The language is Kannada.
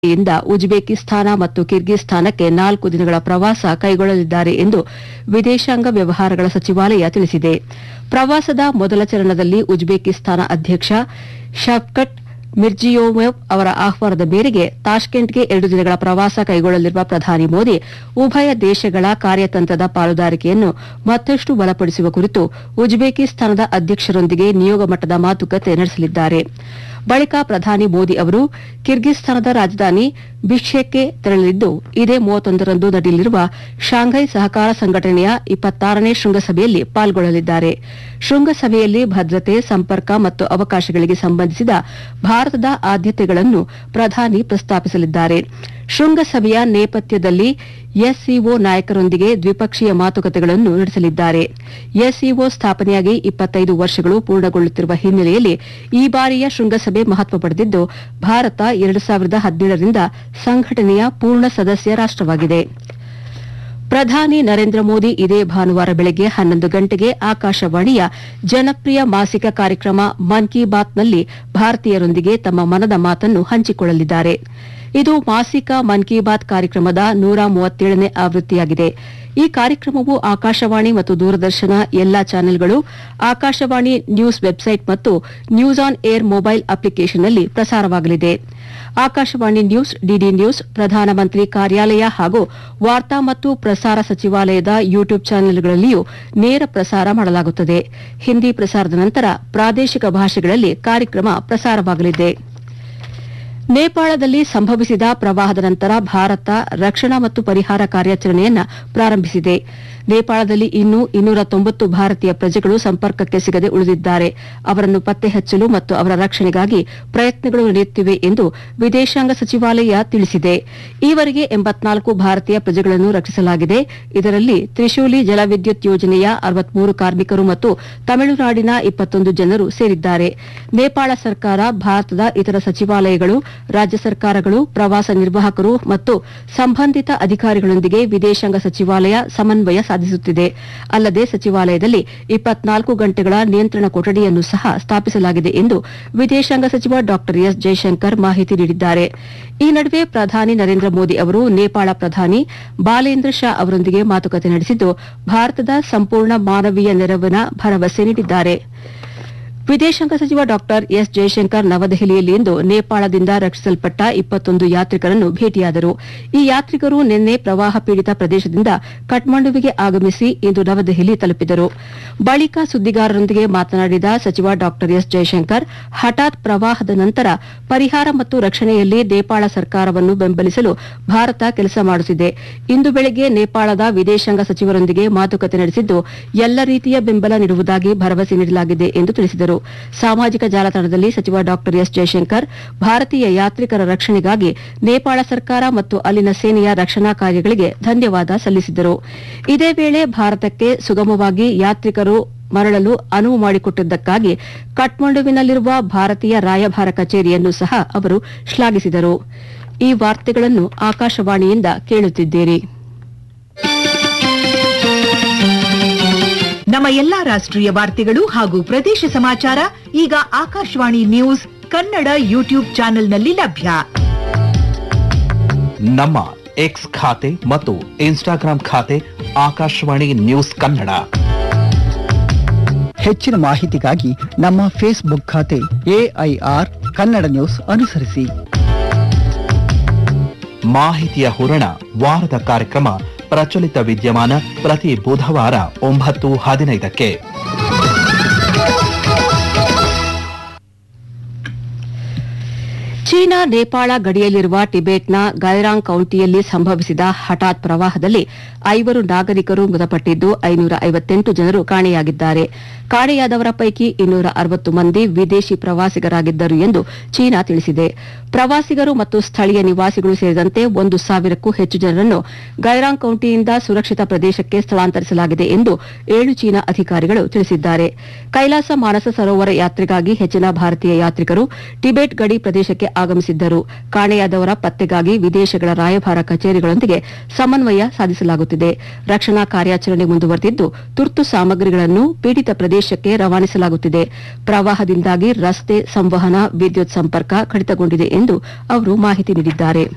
ಯಿಂದ ಉಜ್ಬೇಕಿಸ್ತಾನ ಮತ್ತು ಕಿರ್ಗಿಸ್ತಾನಕ್ಕೆ ನಾಲ್ಕು ದಿನಗಳ ಪ್ರವಾಸ ಕೈಗೊಳ್ಳಲಿದ್ದಾರೆ ಎಂದು ವಿದೇಶಾಂಗ ವ್ಯವಹಾರಗಳ ಸಚಿವಾಲಯ ತಿಳಿಸಿದೆ ಪ್ರವಾಸದ ಮೊದಲ ಚರಣದಲ್ಲಿ ಉಜ್ಬೇಕಿಸ್ತಾನ ಅಧ್ಯಕ್ಷ ಶವ್ಕತ್ ಮಿರ್ಜಿಯೋಯೆವ್ ಅವರ ಆಹ್ವಾನದ ಮೇರೆಗೆ ತಾಷ್ಕೆಂಟ್ಗೆ ಎರಡು ದಿನಗಳ ಪ್ರವಾಸ ಕೈಗೊಳ್ಳಲಿರುವ ಪ್ರಧಾನಿ ಮೋದಿ ಉಭಯ ದೇಶಗಳ ಕಾರ್ಯತಂತ್ರದ ಪಾಲುದಾರಿಕೆಯನ್ನು ಮತ್ತಷ್ಟು ಬಲಪಡಿಸುವ ಕುರಿತು ಉಜ್ಬೇಕಿಸ್ತಾನದ ಅಧ್ಯಕ್ಷರೊಂದಿಗೆ ನಿಯೋಗ ಮಟ್ಟದ ಮಾತುಕತೆ ನಡೆಸಲಿದ್ದಾರೆ ಬಳಿಕ ಪ್ರಧಾನಿ ಮೋದಿ ಅವರು ಕಿರ್ಗಿಸ್ತಾನದ ರಾಜಧಾನಿ ಬಿಷ್ಕೆಕ್ಗೆ ತೆರಳಲಿದ್ದು ಇದೇ ಮೂವತ್ತೊಂದರಂದು ನಡೆಯಲಿರುವ ಶಾಂಘೈ ಸಹಕಾರ ಸಂಘಟನೆಯ ಇಪ್ಪತ್ತಾರನೇ ಶೃಂಗಸಭೆಯಲ್ಲಿ ಪಾಲ್ಗೊಳ್ಳಲಿದ್ದಾರೆ ಶೃಂಗಸಭೆಯಲ್ಲಿ ಭದ್ರತೆ ಸಂಪರ್ಕ ಮತ್ತು ಅವಕಾಶಗಳಿಗೆ ಸಂಬಂಧಿಸಿದ ಭಾರತದ ಆದ್ಯತೆಗಳನ್ನು ಪ್ರಧಾನಿ ಪ್ರಸ್ತಾಪಿಸಲಿದ್ದಾರೆ ಶೃಂಗಸಭೆಯ ನೇಪಥ್ಯದಲ್ಲಿ ಎಸ್ಸಿಒ ನಾಯಕರೊಂದಿಗೆ ದ್ವಿಪಕ್ಷೀಯ ಮಾತುಕತೆಗಳನ್ನು ನಡೆಸಲಿದ್ದಾರೆ ಎಸ್ಸಿಒ ಸ್ಥಾಪನೆಯಾಗಿ ಇಪ್ಪತ್ತೈದು ವರ್ಷಗಳು ಪೂರ್ಣಗೊಳ್ಳುತ್ತಿರುವ ಹಿನ್ನೆಲೆಯಲ್ಲಿ ಈ ಬಾರಿಯ ಶೃಂಗಸಭೆ ಮಹತ್ವ ಪಡೆದಿದ್ದು ಭಾರತ ಎರಡು ಸಾವಿರದ ಹದಿನೇಳರಿಂದ ಸಂಘಟನೆಯ ಪೂರ್ಣ ಸದಸ್ಯ ರಾಷ್ಟವಾಗಿದೆ ಪ್ರಧಾನಿ ನರೇಂದ್ರ ಮೋದಿ ಇದೇ ಭಾನುವಾರ ಬೆಳಗ್ಗೆ ಹನ್ನೊಂದು ಗಂಟೆಗೆ ಆಕಾಶವಾಣಿಯ ಜನಪ್ರಿಯ ಮಾಸಿಕ ಕಾರ್ಯಕ್ರಮ ಮನ್ ಕಿ ಬಾತ್ನಲ್ಲಿ ಭಾರತೀಯರೊಂದಿಗೆ ತಮ್ಮ ಮನದ ಮಾತನ್ನು ಹಂಚಿಕೊಳ್ಳಲಿದ್ದಾರೆ ಇದು ಮಾಸಿಕ ಮನ್ ಕಿ ಬಾತ್ ಕಾರ್ಯಕ್ರಮದ ನೂರ ಮೂವತ್ತೇಳನೇ ಆವೃತ್ತಿಯಾಗಿದೆ ಈ ಕಾರ್ಯಕ್ರಮವು ಆಕಾಶವಾಣಿ ಮತ್ತು ದೂರದರ್ಶನ ಎಲ್ಲಾ ಚಾನೆಲ್ಗಳು ಆಕಾಶವಾಣಿ ನ್ಯೂಸ್ ವೆಬ್ಸೈಟ್ ಮತ್ತು ನ್ಯೂಸ್ ಆನ್ ಏರ್ ಮೊಬೈಲ್ ಅಪ್ಲಿಕೇಶನ್ನಲ್ಲಿ ಪ್ರಸಾರವಾಗಲಿದೆ ಆಕಾಶವಾಣಿ ನ್ಯೂಸ್ ಡಿಡಿ ನ್ಯೂಸ್ ಪ್ರಧಾನಮಂತ್ರಿ ಕಾರ್ಯಾಲಯ ಹಾಗೂ ವಾರ್ತಾ ಮತ್ತು ಪ್ರಸಾರ ಸಚಿವಾಲಯದ ಯೂಟ್ಯೂಬ್ ಚಾನೆಲ್ಗಳಲ್ಲಿಯೂ ನೇರ ಪ್ರಸಾರ ಮಾಡಲಾಗುತ್ತದೆ ಹಿಂದಿ ಪ್ರಸಾರದ ನಂತರ ಪ್ರಾದೇಶಿಕ ಭಾಷೆಗಳಲ್ಲಿ ಕಾರ್ಯಕ್ರಮ ಪ್ರಸಾರವಾಗಲಿದೆ ನೇಪಾಳದಲ್ಲಿ ಸಂಭವಿಸಿದ ಪ್ರವಾಹದ ನಂತರ ಭಾರತ ರಕ್ಷಣಾ ಮತ್ತು ಪರಿಹಾರ ಕಾರ್ಯಾಚರಣೆಯನ್ನ ಪ್ರಾರಂಭಿಸಿದೆ ನೇಪಾಳದಲ್ಲಿ ಇನ್ನೂ ಇನ್ನೂರ ತೊಂಬತ್ತು ಭಾರತೀಯ ಪ್ರಜೆಗಳು ಸಂಪರ್ಕಕ್ಕೆ ಸಿಗದೆ ಉಳಿದಿದ್ದಾರೆ ಅವರನ್ನು ಪತ್ತೆ ಹಚ್ಚಲು ಮತ್ತು ಅವರ ರಕ್ಷಣೆಗಾಗಿ ಪ್ರಯತ್ನಗಳು ನಡೆಯುತ್ತಿವೆ ಎಂದು ವಿದೇಶಾಂಗ ಸಚಿವಾಲಯ ತಿಳಿಸಿದೆ ಈವರೆಗೆ ಎಂಬತ್ನಾಲ್ಕು ಭಾರತೀಯ ಪ್ರಜೆಗಳನ್ನು ರಕ್ಷಿಸಲಾಗಿದೆ ಇದರಲ್ಲಿ ತ್ರಿಶೂಲಿ ಜಲವಿದ್ಯುತ್ ಯೋಜನೆಯ ಅರವತ್ಮೂರು ಕಾರ್ಮಿಕರು ಮತ್ತು ತಮಿಳುನಾಡಿನ ಇಪ್ಪತ್ತೊಂದು ಜನರು ಸೇರಿದ್ದಾರೆ ನೇಪಾಳ ಸರ್ಕಾರ ಭಾರತದ ಇತರ ಸಚಿವಾಲಯಗಳು ರಾಜ್ಯ ಸರ್ಕಾರಗಳು ಪ್ರವಾಸ ನಿರ್ವಾಹಕರು ಮತ್ತು ಸಂಬಂಧಿತ ಅಧಿಕಾರಿಗಳೊಂದಿಗೆ ವಿದೇಶಾಂಗ ಸಚಿವಾಲಯ ಸಮನ್ವಯ ಸಾಧಿಸುತ್ತಿದೆ ಅಲ್ಲದೆ ಸಚಿವಾಲಯದಲ್ಲಿ ಇಪ್ಪತ್ನಾಲ್ಕು ಗಂಟೆಗಳ ನಿಯಂತ್ರಣ ಕೊಠಡಿಯನ್ನು ಸಹ ಸ್ಥಾಪಿಸಲಾಗಿದೆ ಎಂದು ವಿದೇಶಾಂಗ ಸಚಿವ ಡಾ ಎಸ್ ಜೈಶಂಕರ್ ಮಾಹಿತಿ ನೀಡಿದ್ದಾರೆ ಈ ನಡುವೆ ಪ್ರಧಾನಿ ನರೇಂದ್ರ ಮೋದಿ ಅವರು ನೇಪಾಳ ಪ್ರಧಾನಿ ಬಾಲೇಂದ್ರ ಶಾ ಅವರೊಂದಿಗೆ ಮಾತುಕತೆ ನಡೆಸಿದ್ದು ಭಾರತದ ಸಂಪೂರ್ಣ ಮಾನವೀಯ ನೆರವಿನ ಭರವಸೆ ನೀಡಿದ್ದಾರೆ ವಿದೇಶಾಂಗ ಸಚಿವ ಡಾ ಎಸ್ ಜೈಶಂಕರ್ ನವದೆಹಲಿಯಲ್ಲಿಂದು ನೇಪಾಳದಿಂದ ರಕ್ಷಿಸಲ್ಪಟ್ಟ ಇಪ್ಪತ್ತೊಂದು ಯಾತ್ರಿಕರನ್ನು ಭೇಟಿಯಾದರು ಈ ಯಾತ್ರಿಕರು ನಿನ್ನೆ ಪ್ರವಾಹ ಪೀಡಿತ ಪ್ರದೇಶದಿಂದ ಕಠ್ಮಂಡುವಿಗೆ ಆಗಮಿಸಿ ಇಂದು ನವದೆಹಲಿ ತಲುಪಿದರು ಬಳಿಕ ಸುದ್ದಿಗಾರರೊಂದಿಗೆ ಮಾತನಾಡಿದ ಸಚಿವ ಡಾ ಎಸ್ ಜೈಶಂಕರ್ ಹಠಾತ್ ಪ್ರವಾಹದ ನಂತರ ಪರಿಹಾರ ಮತ್ತು ರಕ್ಷಣೆಯಲ್ಲಿ ನೇಪಾಳ ಸರ್ಕಾರವನ್ನು ಬೆಂಬಲಿಸಲು ಭಾರತ ಕೆಲಸ ಮಾಡುತ್ತಿದೆ ಇಂದು ಬೆಳಗ್ಗೆ ನೇಪಾಳದ ವಿದೇಶಾಂಗ ಸಚಿವರೊಂದಿಗೆ ಮಾತುಕತೆ ನಡೆಸಿದ್ದು ಎಲ್ಲ ರೀತಿಯ ಬೆಂಬಲ ನೀಡುವುದಾಗಿ ಭರವಸೆ ನೀಡಲಾಗಿದೆ ಎಂದು ತಿಳಿಸಿದರು ಸಾಮಾಜಿಕ ಜಾಲತಾಣದಲ್ಲಿ ಸಚಿವ ಡಾ ಎಸ್ ಜೈಶಂಕರ್ ಭಾರತೀಯ ಯಾತ್ರಿಕರ ರಕ್ಷಣೆಗಾಗಿ ನೇಪಾಳ ಸರ್ಕಾರ ಮತ್ತು ಅಲ್ಲಿನ ಸೇನೆಯ ರಕ್ಷಣಾ ಕಾರ್ಯಗಳಿಗೆ ಧನ್ಯವಾದ ಸಲ್ಲಿಸಿದರು ಇದೇ ವೇಳೆ ಭಾರತಕ್ಕೆ ಸುಗಮವಾಗಿ ಯಾತ್ರಿಕರು ಮರಳಲು ಅನುವು ಮಾಡಿಕೊಟ್ಟಿದ್ದಕ್ಕಾಗಿ ಕಠ್ಮಂಡುವಿನಲ್ಲಿರುವ ಭಾರತೀಯ ರಾಯಭಾರ ಕಚೇರಿಯನ್ನು ಸಹ ಅವರು ಶ್ಲಾಘಿಸಿದರು ಈ ವಾರ್ತೆಗಳನ್ನು ಆಕಾಶವಾಣಿಯಿಂದ ಕೇಳುತ್ತಿದ್ದೀರಿ ನಮ್ಮ ಎಲ್ಲಾ ರಾಷ್ಟ್ರೀಯ ವಾರ್ತೆಗಳು ಹಾಗೂ ಪ್ರದೇಶ ಸಮಾಚಾರ ಈಗ ಆಕಾಶವಾಣಿ ನ್ಯೂಸ್ ಕನ್ನಡ ಯೂಟ್ಯೂಬ್ ಚಾನೆಲ್ನಲ್ಲಿ ಲಭ್ಯ ನಮ್ಮ ಎಕ್ಸ್ ಖಾತೆ ಮತ್ತು ಇನ್ಸ್ಟಾಗ್ರಾಂ ಖಾತೆ ಆಕಾಶವಾಣಿ ನ್ಯೂಸ್ ಕನ್ನಡ ಹೆಚ್ಚಿನ ಮಾಹಿತಿಗಾಗಿ ನಮ್ಮ ಫೇಸ್ಬುಕ್ ಖಾತೆ ಎಐಆರ್ ಕನ್ನಡ ನ್ಯೂಸ್ ಅನುಸರಿಸಿ ಮಾಹಿತಿಯ ಹೂರಣ ವಾರದ ಕಾರ್ಯಕ್ರಮ ಪ್ರಚಲಿತ ವಿದ್ಯಮಾನ ಪ್ರತಿ ಬುಧವಾರ ಒಂಬತ್ತು ಹದಿನೈದಕ್ಕೆ ಚೀನಾ ನೇಪಾಳ ಗಡಿಯಲ್ಲಿರುವ ಟಿಬೆಟ್ನ ಗೈರಾಂಗ್ ಕೌಂಟಿಯಲ್ಲಿ ಸಂಭವಿಸಿದ ಹಠಾತ್ ಪ್ರವಾಹದಲ್ಲಿ ಐವರು ನಾಗರಿಕರು ಮೃತಪಟ್ಟಿದ್ದು ಐನೂರ ಐವತ್ತೆಂಟು ಜನರು ಕಾಣೆಯಾಗಿದ್ದಾರೆ ಕಾಣೆಯಾದವರ ಪೈಕಿ ಇನ್ನೂರ ಅರವತ್ತು ಮಂದಿ ವಿದೇಶಿ ಪ್ರವಾಸಿಗರಾಗಿದ್ದರು ಎಂದು ಚೀನಾ ತಿಳಿಸಿದೆ ಪ್ರವಾಸಿಗರು ಮತ್ತು ಸ್ಥಳೀಯ ನಿವಾಸಿಗಳು ಸೇರಿದಂತೆ ಒಂದು ಸಾವಿರಕ್ಕೂ ಹೆಚ್ಚು ಜನರನ್ನು ಗೈರಾಂಗ್ ಕೌಂಟಿಯಿಂದ ಸುರಕ್ಷಿತ ಪ್ರದೇಶಕ್ಕೆ ಸ್ಥಳಾಂತರಿಸಲಾಗಿದೆ ಎಂದು ಏಳು ಚೀನಾ ಅಧಿಕಾರಿಗಳು ತಿಳಿಸಿದ್ದಾರೆ ಕೈಲಾಸ ಮಾನಸ ಸರೋವರ ಯಾತ್ರೆಗಾಗಿ ಹೆಚ್ಚಿನ ಭಾರತೀಯ ಯಾತ್ರಿಕರು ಟಿಬೆಟ್ ಗಡಿ ಪ್ರದೇಶಕ್ಕೆ ಆಗಮಿಸಿದ್ದರು ಕಾಣೆಯಾದವರ ಪತ್ತೆಗಾಗಿ ವಿದೇಶಗಳ ರಾಯಭಾರ ಕಚೇರಿಗಳೊಂದಿಗೆ ಸಮನ್ವಯ ಸಾಧಿಸಲಾಗುತ್ತಿದೆ ರಕ್ಷಣಾ ಕಾರ್ಯಾಚರಣೆ ಮುಂದುವರೆದಿದ್ದು ತುರ್ತು ಸಾಮಗ್ರಿಗಳನ್ನು ಪೀಡಿತ ಪ್ರದೇಶಕ್ಕೆ ರವಾನಿಸಲಾಗುತ್ತಿದೆ ಪ್ರವಾಹದಿಂದಾಗಿ ರಸ್ತೆ ಸಂವಹನ ವಿದ್ಯುತ್ ಸಂಪರ್ಕ ಕಡಿತಗೊಂಡಿದೆ ಎಂದು ಅವರು ಮಾಹಿತಿ ನೀಡಿದ್ದಾರೆ